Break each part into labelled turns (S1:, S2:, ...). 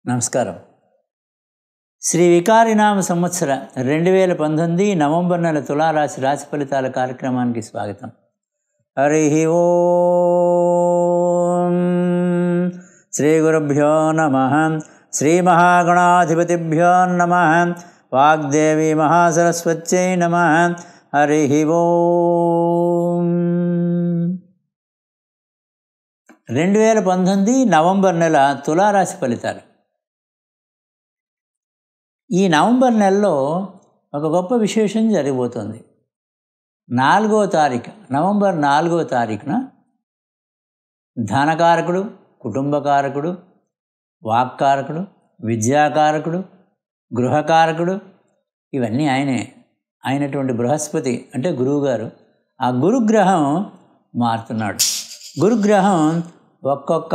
S1: నమస్కారం శ్రీ వికారినామ సంవత్సర రెండు వేల పంతొమ్మిది నవంబర్ నెల తులారాశి రాశి ఫలితాల కార్యక్రమానికి స్వాగతం హరి ఓం శ్రీ గురుభ్యో నమ శ్రీ మహాగణాధిపతిభ్యో నమ వాగ్దేవి మహాసరస్వత్యై నమ హరి ఓం రెండు వేల పంతొమ్మిది నవంబర్ నెల తులారాశి ఫలితాలు ఈ నవంబర్ నెలలో ఒక గొప్ప విశేషం జరిగిపోతుంది నాలుగో తారీఖు నవంబర్ నాలుగో తారీఖున ధనకారకుడు కుటుంబకారకుడు వాక్కారకుడు విద్యాకారకుడు గృహకారకుడు ఇవన్నీ ఆయనే అయినటువంటి బృహస్పతి అంటే గురువుగారు ఆ గురుగ్రహం మారుతున్నాడు గురుగ్రహం ఒక్కొక్క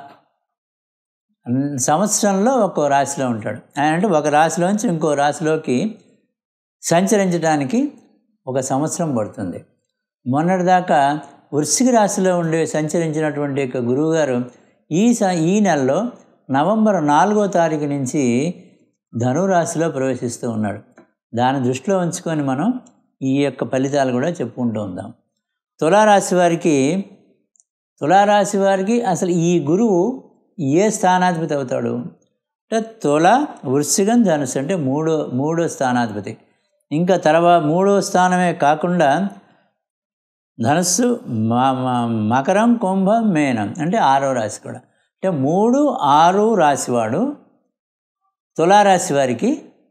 S1: సంవత్సరంలో ఒక్కో రాశిలో ఉంటాడు ఆయన అంటే ఒక రాశిలోంచి ఇంకో రాశిలోకి సంచరించడానికి ఒక సంవత్సరం పడుతుంది మొన్నటిదాకా వృశ్చిక రాశిలో ఉండే సంచరించినటువంటి యొక్క గురువుగారు ఈ స ఈ నెలలో నవంబర్ నాలుగో తారీఖు నుంచి ధనురాశిలో ప్రవేశిస్తూ ఉన్నాడు దాన్ని దృష్టిలో ఉంచుకొని మనం ఈ యొక్క ఫలితాలు కూడా చెప్పుకుంటూ ఉందాం తులారాశి వారికి తులారాశి వారికి అసలు ఈ గురువు ఏ స్థానాధిపతి అవుతాడు అంటే తుల వృశ్చికం ధనుసు అంటే మూడో మూడో స్థానాధిపతి ఇంకా తర్వాత మూడో స్థానమే కాకుండా ధనుస్సు మకరం కుంభం మేనం అంటే ఆరో రాశి కూడా అంటే మూడు ఆరు రాశివాడు తులారాశి వారికి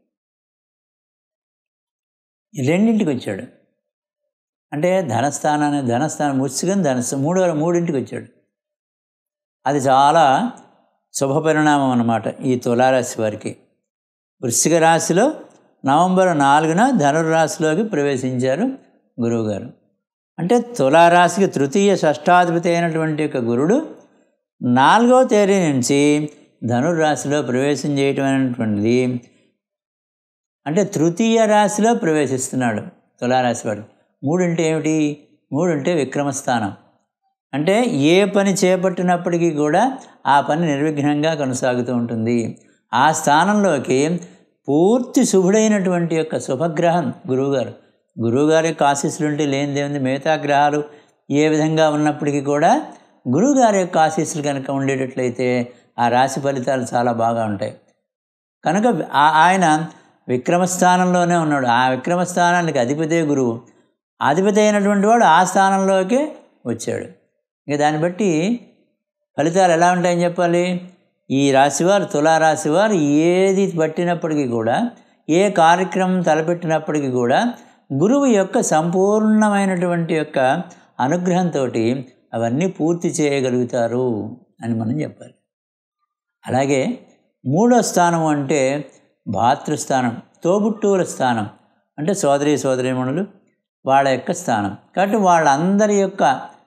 S1: రెండింటికి వచ్చాడు అంటే ధనస్థానాన్ని ధనస్థానం వృశ్చికం ధనస్సు మూడో మూడింటికి వచ్చాడు అది చాలా శుభ పరిణామం అన్నమాట ఈ తులారాశి వారికి వృశ్చిక రాశిలో నవంబర్ నాలుగున ధనుర్రాశిలోకి ప్రవేశించారు గురువుగారు అంటే తులారాశికి తృతీయ షష్టాధిపతి అయినటువంటి యొక్క గురుడు నాలుగవ తేదీ నుంచి ధనుర్రాశిలో ప్రవేశం చేయటం అనేటువంటిది అంటే తృతీయ రాశిలో ప్రవేశిస్తున్నాడు తులారాశి వాడు మూడంటే ఏమిటి మూడంటే విక్రమస్థానం అంటే ఏ పని చేపట్టినప్పటికీ కూడా ఆ పని నిర్విఘ్నంగా కొనసాగుతూ ఉంటుంది ఆ స్థానంలోకి పూర్తి శుభుడైనటువంటి యొక్క శుభగ్రహం గురువుగారు గురువుగారి యొక్క ఆశీస్సులు ఉంటే లేనిదేముంది మిగతా గ్రహాలు ఏ విధంగా ఉన్నప్పటికీ కూడా గురువుగారి యొక్క ఆశీస్సులు కనుక ఉండేటట్లయితే ఆ రాశి ఫలితాలు చాలా బాగా ఉంటాయి కనుక ఆయన విక్రమస్థానంలోనే ఉన్నాడు ఆ విక్రమస్థానానికి అధిపతే గురువు అధిపతి అయినటువంటి వాడు ఆ స్థానంలోకి వచ్చాడు ఇక దాన్ని బట్టి ఫలితాలు ఎలా ఉంటాయని చెప్పాలి ఈ రాశివారు తులారాశివారు ఏది పట్టినప్పటికీ కూడా ఏ కార్యక్రమం తలపెట్టినప్పటికీ కూడా గురువు యొక్క సంపూర్ణమైనటువంటి యొక్క అనుగ్రహంతో అవన్నీ పూర్తి చేయగలుగుతారు అని మనం చెప్పాలి అలాగే మూడో స్థానం అంటే భాతృస్థానం తోబుట్టువుల స్థానం అంటే సోదరి సోదరీమణులు వాళ్ళ యొక్క స్థానం కాబట్టి వాళ్ళందరి యొక్క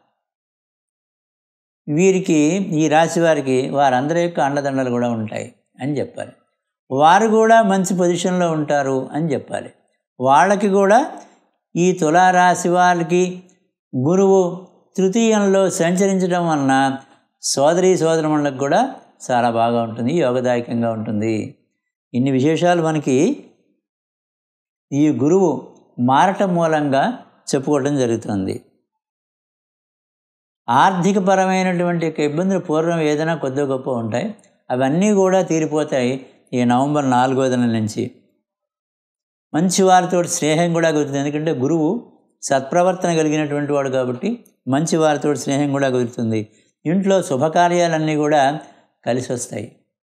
S1: వీరికి ఈ రాశి వారికి వారందరి యొక్క అండదండలు కూడా ఉంటాయి అని చెప్పాలి వారు కూడా మంచి పొజిషన్లో ఉంటారు అని చెప్పాలి వాళ్ళకి కూడా ఈ తులారాశి వారికి గురువు తృతీయంలో సంచరించడం వలన సోదరి సోదరములకు కూడా చాలా బాగా ఉంటుంది యోగదాయకంగా ఉంటుంది ఇన్ని విశేషాలు మనకి ఈ గురువు మారటం మూలంగా చెప్పుకోవడం జరుగుతుంది ఆర్థికపరమైనటువంటి యొక్క ఇబ్బందులు పూర్వం ఏదైనా కొద్ది గొప్ప ఉంటాయి అవన్నీ కూడా తీరిపోతాయి ఈ నవంబర్ నాలుగో నెల నుంచి మంచి వారితో స్నేహం కూడా కుదురుతుంది ఎందుకంటే గురువు సత్ప్రవర్తన కలిగినటువంటి వాడు కాబట్టి మంచి వారితో స్నేహం కూడా కుదురుతుంది ఇంట్లో శుభకార్యాలన్నీ కూడా కలిసి వస్తాయి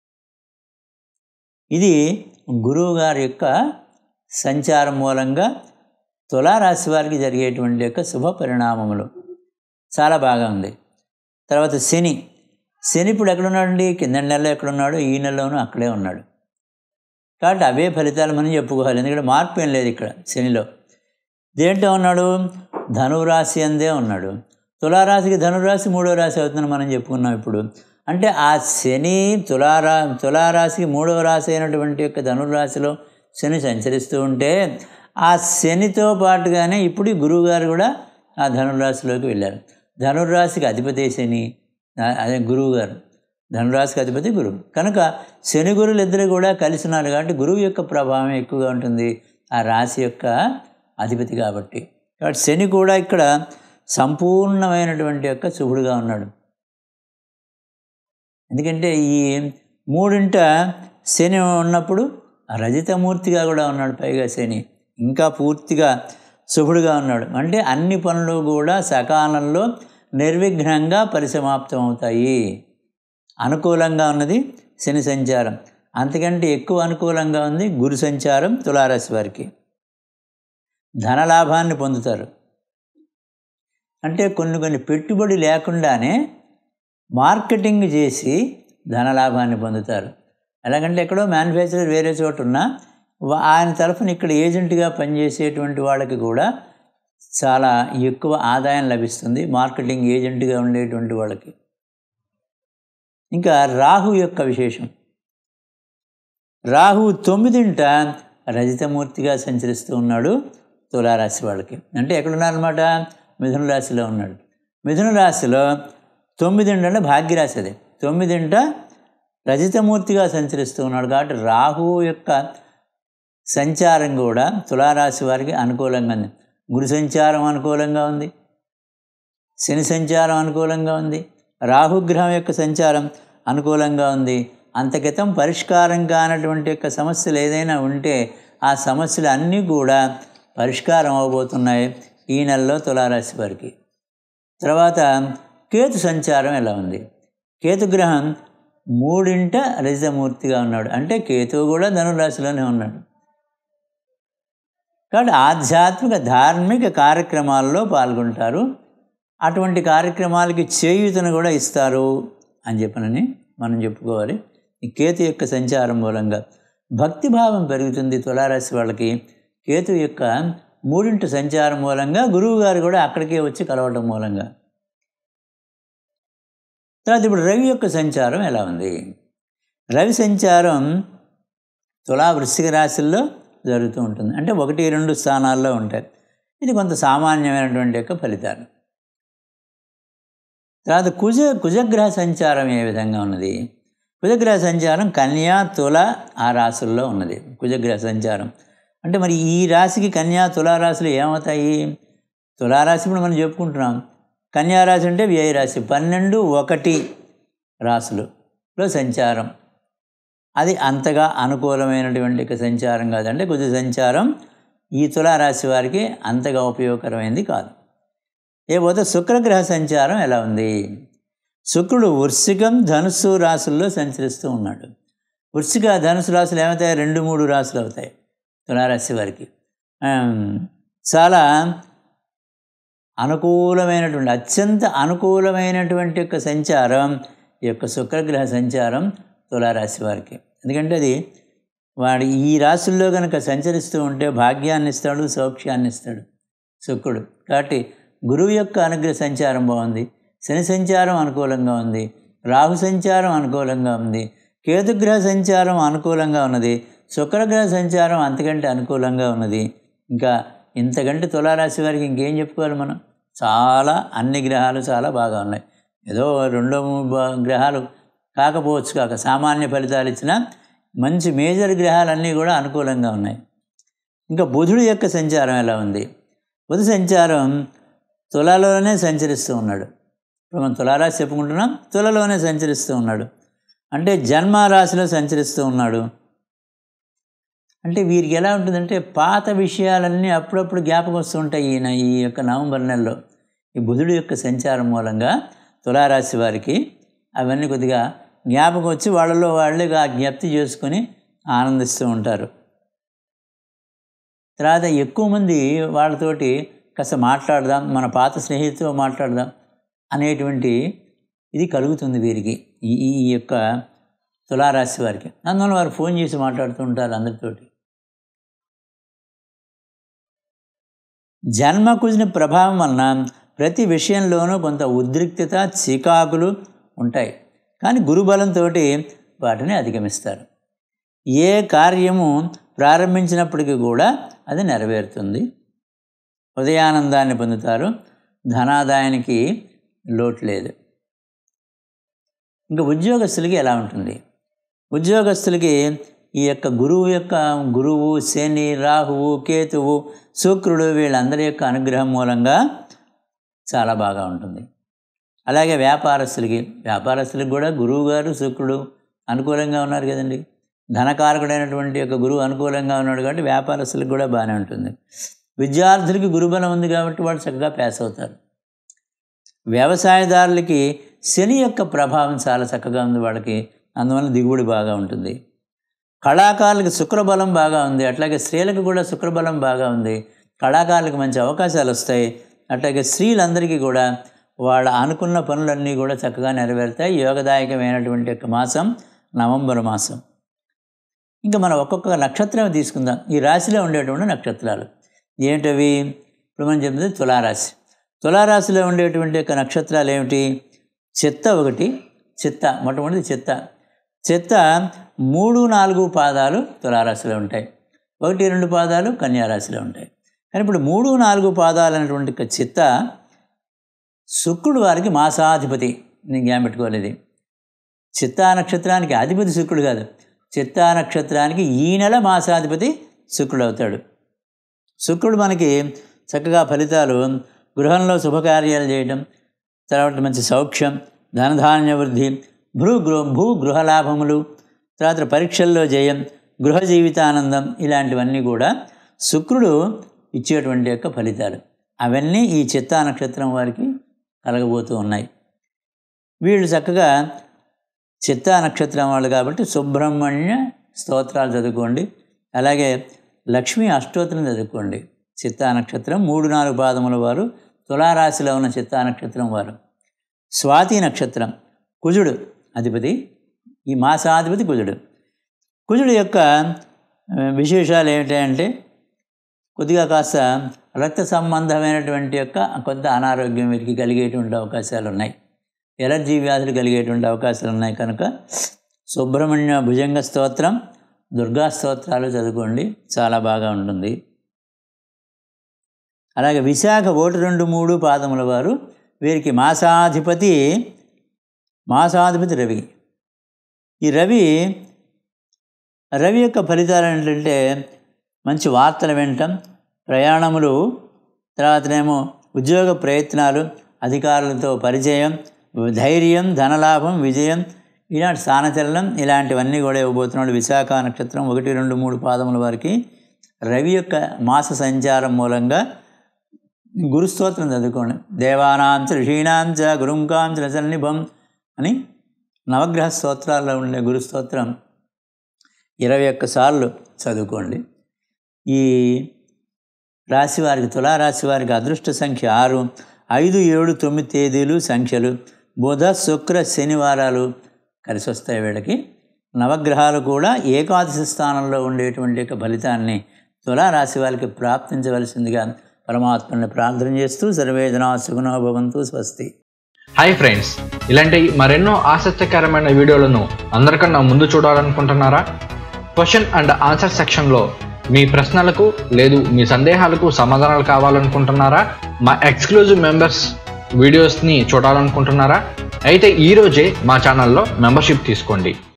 S1: ఇది గురువు గారి యొక్క సంచారం మూలంగా తులారాశి వారికి జరిగేటువంటి యొక్క శుభ పరిణామములు చాలా బాగా ఉంది తర్వాత శని శని ఇప్పుడు ఎక్కడున్నాడండి కింద నెలలో ఎక్కడున్నాడు ఈ నెలలోనూ అక్కడే ఉన్నాడు కాబట్టి అవే ఫలితాలు మనం చెప్పుకోవాలి ఎందుకంటే మార్పు ఏం లేదు ఇక్కడ శనిలో దేంట్లో ఉన్నాడు ధనురాశి అందే ఉన్నాడు తులారాశికి ధనురాశి మూడో రాశి అవుతుందని మనం చెప్పుకున్నాం ఇప్పుడు అంటే ఆ శని తులారా తులారాశికి మూడవ రాశి అయినటువంటి యొక్క ధనురాశిలో శని సంచరిస్తూ ఉంటే ఆ శనితో పాటుగానే ఇప్పుడు గురువుగారు కూడా ఆ ధనురాశిలోకి వెళ్ళారు ధనుర్రాశికి అధిపతి శని అదే గురువు గారు ధనురాశికి అధిపతి గురువు కనుక శని గురువులు ఇద్దరు కూడా కలిసి ఉన్నారు కాబట్టి గురువు యొక్క ప్రభావం ఎక్కువగా ఉంటుంది ఆ రాశి యొక్క అధిపతి కాబట్టి కాబట్టి శని కూడా ఇక్కడ సంపూర్ణమైనటువంటి యొక్క శుభుడుగా ఉన్నాడు ఎందుకంటే ఈ మూడింట శని ఉన్నప్పుడు రజితమూర్తిగా కూడా ఉన్నాడు పైగా శని ఇంకా పూర్తిగా శుభుడుగా ఉన్నాడు అంటే అన్ని పనులు కూడా సకాలంలో నిర్విఘ్నంగా పరిసమాప్తం అవుతాయి అనుకూలంగా ఉన్నది శని సంచారం అంతకంటే ఎక్కువ అనుకూలంగా ఉంది గురు సంచారం తులారాశి వారికి ధనలాభాన్ని పొందుతారు అంటే కొన్ని కొన్ని పెట్టుబడి లేకుండానే మార్కెటింగ్ చేసి ధనలాభాన్ని పొందుతారు ఎలాగంటే ఎక్కడో మ్యానుఫ్యాక్చరర్ వేరే చోట ఉన్నా వా- ఆయన తరఫున ఇక్కడ ఏజెంట్గా పనిచేసేటువంటి వాళ్ళకి కూడా చాలా ఎక్కువ ఆదాయం లభిస్తుంది మార్కెటింగ్ ఏజెంట్గా ఉండేటువంటి వాళ్ళకి ఇంకా రాహు యొక్క విశేషం రాహు తొమ్మిదింట రజితమూర్తిగా సంచరిస్తూ ఉన్నాడు తులారాశి వాళ్ళకి అంటే ఎక్కడున్నారనమాట మిథున రాశిలో ఉన్నాడు మిథున రాశిలో తొమ్మిదింట అంటే భాగ్యరాశి అది తొమ్మిదింట రజితమూర్తిగా సంచరిస్తూ ఉన్నాడు కాబట్టి రాహువు యొక్క సంచారం కూడా తులారాశి వారికి అనుకూలంగా ఉంది గురు సంచారం అనుకూలంగా ఉంది శని సంచారం అనుకూలంగా ఉంది రాహుగ్రహం యొక్క సంచారం అనుకూలంగా ఉంది అంతకితం పరిష్కారం కానటువంటి యొక్క సమస్యలు ఏదైనా ఉంటే ఆ సమస్యలు అన్నీ కూడా పరిష్కారం అవబోతున్నాయి ఈ నెలలో తులారాశి వారికి తర్వాత కేతు సంచారం ఎలా ఉంది కేతుగ్రహం మూడింట రజితమూర్తిగా ఉన్నాడు అంటే కేతువు కూడా ధనురాశిలోనే ఉన్నాడు కాబట్టి ఆధ్యాత్మిక ధార్మిక కార్యక్రమాల్లో పాల్గొంటారు అటువంటి కార్యక్రమాలకి చేయూతను కూడా ఇస్తారు అని చెప్పనని మనం చెప్పుకోవాలి ఈ కేతు యొక్క సంచారం మూలంగా భక్తిభావం పెరుగుతుంది తులారాశి వాళ్ళకి కేతు యొక్క మూడింటి సంచారం మూలంగా గురువు గారు కూడా అక్కడికే వచ్చి కలవటం మూలంగా తర్వాత ఇప్పుడు రవి యొక్క సంచారం ఎలా ఉంది రవి సంచారం తులా వృశ్చిక రాశుల్లో జరుగుతూ ఉంటుంది అంటే ఒకటి రెండు స్థానాల్లో ఉంటాయి ఇది కొంత సామాన్యమైనటువంటి యొక్క ఫలితాలు తర్వాత కుజ కుజగ్రహ సంచారం ఏ విధంగా ఉన్నది కుజగ్రహ సంచారం కన్యా తుల ఆ రాశుల్లో ఉన్నది కుజగ్రహ సంచారం అంటే మరి ఈ రాశికి కన్యా తులా రాశులు ఏమవుతాయి తులారాశి ఇప్పుడు మనం చెప్పుకుంటున్నాం కన్యా రాశి అంటే వ్యయ రాశి పన్నెండు ఒకటి రాశులులో సంచారం అది అంతగా అనుకూలమైనటువంటి ఒక సంచారం కాదంటే కుజ సంచారం ఈ తులారాశి వారికి అంతగా ఉపయోగకరమైంది కాదు ఏపోతే శుక్రగ్రహ సంచారం ఎలా ఉంది శుక్రుడు వృశ్చికం ధనుస్సు రాశుల్లో సంచరిస్తూ ఉన్నాడు వృశ్చిక ధనుసు రాశులు ఏమవుతాయి రెండు మూడు రాశులు అవుతాయి తులారాశి వారికి ఆమ్, చాలా అనుకూలమైనటువంటి అత్యంత అనుకూలమైనటువంటి యొక్క సంచారం ఈ యొక్క శుక్రగ్రహ సంచారం తులారాశి వారికి ఎందుకంటే అది వాడు ఈ రాశుల్లో కనుక సంచరిస్తూ ఉంటే భాగ్యాన్ని ఇస్తాడు సౌఖ్యాన్ని ఇస్తాడు శుక్రుడు కాబట్టి గురువు యొక్క అనుగ్రహ సంచారం బాగుంది శని సంచారం అనుకూలంగా ఉంది రాహు సంచారం అనుకూలంగా ఉంది కేతుగ్రహ సంచారం అనుకూలంగా ఉన్నది శుక్రగ్రహ సంచారం అంతకంటే అనుకూలంగా ఉన్నది ఇంకా ఇంతకంటే తులారాశి వారికి ఇంకేం చెప్పుకోవాలి మనం చాలా అన్ని గ్రహాలు చాలా బాగా ఉన్నాయి ఏదో రెండో మూడు బా- గ్రహాలు కాకపోవచ్చు కాక సామాన్య ఫలితాలు ఇచ్చిన మంచి మేజర్ గ్రహాలన్నీ కూడా అనుకూలంగా ఉన్నాయి ఇంకా బుధుడు యొక్క సంచారం ఎలా ఉంది బుధ సంచారం తులాలోనే సంచరిస్తూ ఉన్నాడు ఇప్పుడు మనం తులారాశి చెప్పుకుంటున్నాం తులలోనే సంచరిస్తూ ఉన్నాడు అంటే జన్మ రాశిలో సంచరిస్తూ ఉన్నాడు అంటే వీరికి ఎలా ఉంటుందంటే పాత విషయాలన్నీ అప్పుడప్పుడు జ్ఞాపకం వస్తూ ఉంటాయి ఈయన ఈ యొక్క నవంబర్ నెలలో ఈ బుధుడు యొక్క సంచారం మూలంగా తులారాశి వారికి అవన్నీ కొద్దిగా జ్ఞాపకం వచ్చి వాళ్ళలో వాళ్ళే ఆ జ్ఞప్తి చేసుకొని ఆనందిస్తూ ఉంటారు తర్వాత ఎక్కువ మంది వాళ్ళతోటి కాస్త మాట్లాడదాం మన పాత స్నేహితులతో మాట్లాడదాం అనేటువంటి ఇది కలుగుతుంది వీరికి ఈ ఈ యొక్క తులారాశి వారికి అందువల్ల వారు ఫోన్ చేసి మాట్లాడుతూ ఉంటారు అందరితోటి జన్మ కుజిన ప్రభావం వలన ప్రతి విషయంలోనూ కొంత ఉద్రిక్తత చికాకులు ఉంటాయి కానీ గురుబలంతో వాటిని అధిగమిస్తారు ఏ కార్యము ప్రారంభించినప్పటికీ కూడా అది నెరవేరుతుంది ఉదయానందాన్ని పొందుతారు ధనాదాయానికి లోటు లేదు ఇంకా ఉద్యోగస్తులకి ఎలా ఉంటుంది ఉద్యోగస్తులకి ఈ యొక్క గురువు యొక్క గురువు శని రాహువు కేతువు శుక్రుడు వీళ్ళందరి యొక్క అనుగ్రహం మూలంగా చాలా బాగా ఉంటుంది అలాగే వ్యాపారస్తులకి వ్యాపారస్తులకి కూడా గురువు గారు శుక్రుడు అనుకూలంగా ఉన్నారు కదండి ధనకారకుడైనటువంటి యొక్క గురువు అనుకూలంగా ఉన్నాడు కాబట్టి వ్యాపారస్తులకు కూడా బాగానే ఉంటుంది విద్యార్థులకి గురుబలం ఉంది కాబట్టి వాళ్ళు చక్కగా పాస్ అవుతారు వ్యవసాయదారులకి శని యొక్క ప్రభావం చాలా చక్కగా ఉంది వాళ్ళకి అందువల్ల దిగుబడి బాగా ఉంటుంది కళాకారులకి శుక్రబలం బాగా ఉంది అట్లాగే స్త్రీలకు కూడా శుక్రబలం బాగా ఉంది కళాకారులకు మంచి అవకాశాలు వస్తాయి అట్లాగే స్త్రీలందరికీ కూడా వాళ్ళ అనుకున్న పనులన్నీ కూడా చక్కగా నెరవేరుతాయి యోగదాయకమైనటువంటి యొక్క మాసం నవంబర్ మాసం ఇంకా మనం ఒక్కొక్క నక్షత్రం తీసుకుందాం ఈ రాశిలో ఉండేటువంటి నక్షత్రాలు ఏంటవి ఇప్పుడు మనం చెప్తుంది తులారాశి తులారాశిలో ఉండేటువంటి యొక్క నక్షత్రాలు ఏమిటి చిత్త ఒకటి చిత్త మొట్టమొదటి చిత్త చిత్త మూడు నాలుగు పాదాలు తులారాశిలో ఉంటాయి ఒకటి రెండు పాదాలు కన్యారాశిలో ఉంటాయి కానీ ఇప్పుడు మూడు నాలుగు పాదాలు అనేటువంటి ఒక చిత్త శుక్రుడు వారికి మాసాధిపతి నేను జ్ఞాపకం పెట్టుకోలేదు చిత్తా నక్షత్రానికి అధిపతి శుక్రుడు కాదు చిత్తా నక్షత్రానికి ఈ నెల మాసాధిపతి శుక్రుడు అవుతాడు శుక్రుడు మనకి చక్కగా ఫలితాలు గృహంలో శుభకార్యాలు చేయడం తర్వాత మంచి సౌఖ్యం ధనధాన్య వృద్ధి భూ గృహ భూ గృహలాభములు తర్వాత పరీక్షల్లో జయం గృహ జీవితానందం ఇలాంటివన్నీ కూడా శుక్రుడు ఇచ్చేటువంటి యొక్క ఫలితాలు అవన్నీ ఈ చిత్తా నక్షత్రం వారికి కలగబోతూ ఉన్నాయి వీళ్ళు చక్కగా చిత్తా నక్షత్రం వాళ్ళు కాబట్టి సుబ్రహ్మణ్య స్తోత్రాలు చదువుకోండి అలాగే లక్ష్మీ అష్టోత్తరం చదువుకోండి చిత్తా నక్షత్రం మూడు నాలుగు పాదముల వారు తులారాశిలో ఉన్న చిత్తా నక్షత్రం వారు స్వాతి నక్షత్రం కుజుడు అధిపతి ఈ మాసాధిపతి కుజుడు కుజుడు యొక్క విశేషాలు ఏమిటంటే కొద్దిగా కాస్త రక్త సంబంధమైనటువంటి యొక్క కొంత అనారోగ్యం వీరికి కలిగేటువంటి అవకాశాలు ఉన్నాయి ఎలర్జీ వ్యాధులు కలిగేటువంటి అవకాశాలు ఉన్నాయి కనుక సుబ్రహ్మణ్య భుజంగ స్తోత్రం దుర్గా స్తోత్రాలు చదువుకోండి చాలా బాగా ఉంటుంది అలాగే విశాఖ ఒకటి రెండు మూడు పాదముల వారు వీరికి మాసాధిపతి మాసాధిపతి రవి ఈ రవి రవి యొక్క ఫలితాలు ఏంటంటే మంచి వార్తలు వినటం ప్రయాణములు తర్వాతనేమో ఉద్యోగ ప్రయత్నాలు అధికారులతో పరిచయం ధైర్యం ధనలాభం విజయం ఇలాంటి స్థానచలనం ఇలాంటివన్నీ కూడా ఇవ్వబోతున్నాడు విశాఖ నక్షత్రం ఒకటి రెండు మూడు పాదముల వారికి రవి యొక్క మాస సంచారం మూలంగా గురుస్తోత్రం చదువుకోండి దేవానాం చ ఋషీణాం చ గురుంకాం చ రసన్నిభం అని నవగ్రహ స్తోత్రాల్లో ఉండే గురుస్తోత్రం ఇరవై ఒక్క సార్లు చదువుకోండి ఈ రాశి వారికి తులారాశి వారికి అదృష్ట సంఖ్య ఆరు ఐదు ఏడు తొమ్మిది తేదీలు సంఖ్యలు బుధ శుక్ర శనివారాలు కలిసి వస్తాయి వీళ్ళకి నవగ్రహాలు కూడా ఏకాదశి స్థానంలో ఉండేటువంటి యొక్క ఫలితాన్ని తులారాశి వారికి ప్రాప్తించవలసిందిగా పరమాత్మని ప్రార్థన చేస్తూ సర్వేదనా సుగుణో భవంతు స్వస్తి
S2: హాయ్ ఫ్రెండ్స్ ఇలాంటి మరెన్నో ఆసక్తికరమైన వీడియోలను అందరికన్నా ముందు చూడాలనుకుంటున్నారా క్వశ్చన్ అండ్ ఆన్సర్ సెక్షన్లో మీ ప్రశ్నలకు లేదు మీ సందేహాలకు సమాధానాలు కావాలనుకుంటున్నారా మా ఎక్స్క్లూజివ్ మెంబర్స్ వీడియోస్ని చూడాలనుకుంటున్నారా అయితే ఈరోజే మా ఛానల్లో మెంబర్షిప్ తీసుకోండి